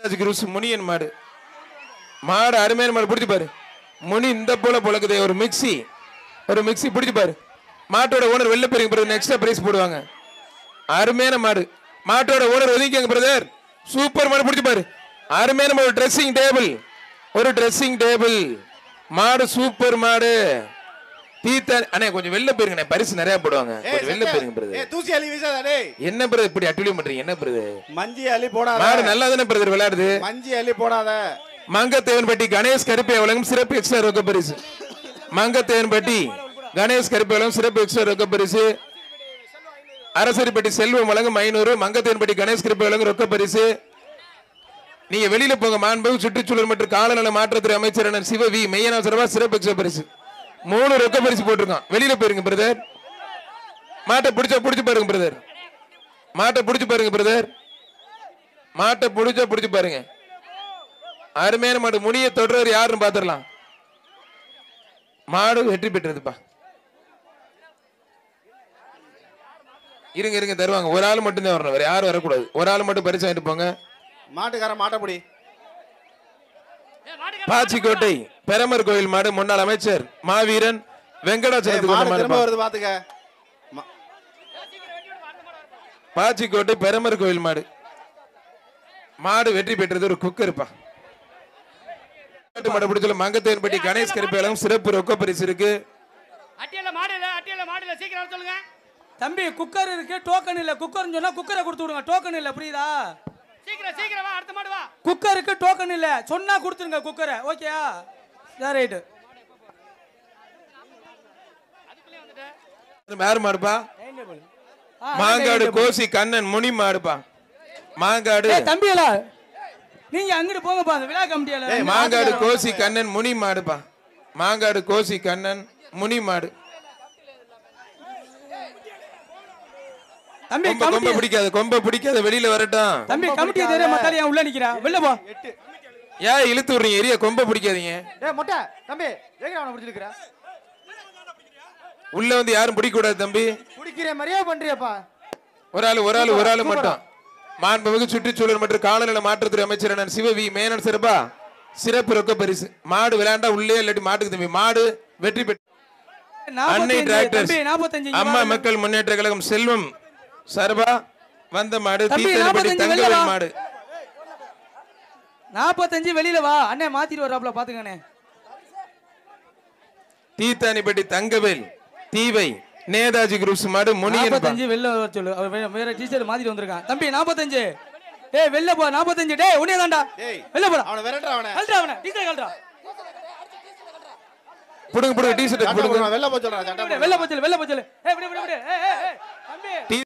குருஸ் முனியன் மாடு மாடு அருமையான மாடு பிடிச்சு பாரு முனி இந்த போல பொழக்குதே ஒரு மிக்ஸி ஒரு மிக்ஸி பிடிச்சு பாரு மாட்டோட ஓனர் வெளில போயிருங்க பிரதர் எக்ஸ்ட்ரா பிரைஸ் போடுவாங்க அருமையான மாடு மாட்டோட ஓனர் ஒதுக்கிங்க பிரதர் சூப்பர் மாடு பிடிச்சு பாரு அருமையான மாடு ட்ரெஸ்ஸிங் டேபிள் ஒரு ட்ரெஸ்ஸிங் டேபிள் மாடு சூப்பர் மாடு தீத்த அண்ணே கொஞ்சம் வெளில போயிருங்க பரிசு நிறைய போடுவாங்க கொஞ்சம் வெளில போயிருங்க ஏ பிரதர் தூசி அள்ளி வீசாத டேய் என்ன பிரதர் இப்படி அட்டுலியம் பண்றீங்க என்ன பிரதர் மஞ்சி அள்ளி போடாத மாடு நல்லா தானே பிரதர் விளையாடுது மஞ்சி அள்ளி போடாத மங்கத்தேவன்பட்டி கணேஷ் கருப்பை வழங்கும் சிறப்பு எக்ஸ்ட்ரா ரொக்க பரிசு மங்கத்தேவன்பட்டி கணேஷ் கருப்பை வழங்கும் சிறப்பு எக்ஸ்ட்ரா ரொக்க பரிசு அரசரிப்பட்டி செல்வம் வழங்கும் ஐநூறு மங்கத்தேவன்பட்டி கணேஷ் கருப்பை வழங்கும் ரொக்க பரிசு நீங்க வெளியில போங்க மாண்பு சுற்றுச்சூழல் மற்றும் காலநல மாற்றத்துறை அமைச்சர் அண்ணன் சிவ வி மெய்யனா சிறப்பா சிறப்பு எக்ஸ்ட்ரா பரிசு மூணு ரொக்க பரிசு போட்டிருக்கான் வெளியில போயிருங்க பிரதர் மாட்டை பிடிச்சா பிடிச்சு பாருங்க பிரதர் மாட்டை பிடிச்சு பாருங்க பிரதர் மாட்டை பிடிச்சா பிடிச்சு பாருங்க அருமையான மாடு முனிய தொடர்வர் யாருன்னு பாத்துடலாம் மாடு வெற்றி பெற்றதுப்பா இருங்க இருங்க தருவாங்க ஒரு ஆள் மட்டும் தான் வரணும் வேற யாரும் வரக்கூடாது ஒரு ஆள் மட்டும் பரிசு வாங்கிட்டு போங்க மாட்டுக்காரன் மாட்டப்படி பாச்சிக்கோட்டை பெரமர் கோயில் மாடு முன்னாள் அமைச்சர் மாவீரன் வெங்கடாச்சலத்துக்கு கொண்ட மாடு மாடு திரும்ப வருது பாத்துக்க மா- பாச்சிக்கோட்டை பெரமர் கோயில் மாடு மாடு வெற்றி பெற்றது ஒரு குக்கர்ப்பா மாட்டு மாடு பிடிச்சல மங்கத்தேன்பட்டி கணேஷ் கருப்பேலம் சிறப்பு ரொக்க பரிசு இருக்கு அட்டியில மாடு இல்ல அட்டியில மாடு இல்ல சீக்கிரம் வர சொல்லுங்க தம்பி குக்கர் இருக்கு டோக்கன் இல்ல குக்கர்னு சொன்னா குக்கரை கொடுத்து விடுங்க டோக்கன் இல்ல புரியுதா சீக்கிரம் சீக்கிரம் வா அடுத்த மாடு வா குக்கருக்கு டோக்கன் இல்ல சொன்னா கொடுத்துருங்க குக்கரை ஓகேயா சரி ரைட்டு யாரு மாடுப்பா மாங்காடு கோசி கண்ணன் முனி மாடுப்பா மாங்காடு தம்பியல நீங்க அங்கிட்டு போங்கப்பா அந்த விழா கமிட்டியால மாங்காடு கோசி கண்ணன் முனி மாடுப்பா மாங்காடு கோசி கண்ணன் முனி மாடு தம்பி கொம்ப கொம்ப கமிட்டி பிடிக்காது கொம்ப பிடிக்காத வெளியில வரட்டும் தம்பி கமிட்டி தெரிய மாத்தாலே உள்ள நிக்கிறா வெளில போ ஏன் இழுத்து விடுறீங்க எரிய கொம்ப பிடிக்காதீங்க டேய் மொட்டை தம்பி எங்க அவனை பிடிச்சிருக்கிற உள்ள வந்து யாரும் பிடிக்க கூடாது தம்பி பிடிக்கிற மாதிரியே பண்றியப்பா ஒரு ஆளு ஒரு ஆளு ஒரு ஆளு மட்டும் மாண்புமிகு சுற்றுச்சூழல் மற்றும் காலநிலை மாற்றத்துறை அமைச்சர் அண்ணன் சிவவி மேனன் சிறப்பா சிறப்பு ரொக்க பரிசு மாடு விளையாண்டா உள்ளே இல்லாட்டி மாட்டுக்கு தம்பி மாடு வெற்றி பெற்று அன்னை 45 டிராக்டர்ஸ் தம்பி 45 இங்க அம்மா வாங்க. மக்கள் முன்னேற்ற கழகம் செல்வம் சரபா வந்த மாடு தம்பி, தீத்தனப்படி 45 வெளில தங்கவேல் வா. மாடு 45 வெளியில வா அண்ணே மாத்திட்டு வர்றாப்ல பாத்துக்கண்ணே தீத்தானிப்பட்டி தங்கவேல் தீவை நேதாஜி குரூப்ஸ் மாடு முனியன் பா. 45 வெளில வர சொல்லு அவர் வேற- வேற டீச்சர் மாத்திட்டு வந்திருக்கான் தம்பி 45 டேய் வெளில போ 45 டேய் உன்னைய தான்டா டேய் வெளில போடா அவனை விரட்டுற அவனை கழட்டா அவனை டீச்சர் கழட்டா புடுங்க புடுங்க டி ஷர்ட் சட்டை புடுங்க போடுறான், வெளில போய் சொல்றான் சட்டை போடுறான். வெளில போச்சல் வெளில போச்சல் ஏய் விடு விடு விடு ஏய் ஏய் ஏய் தம்பி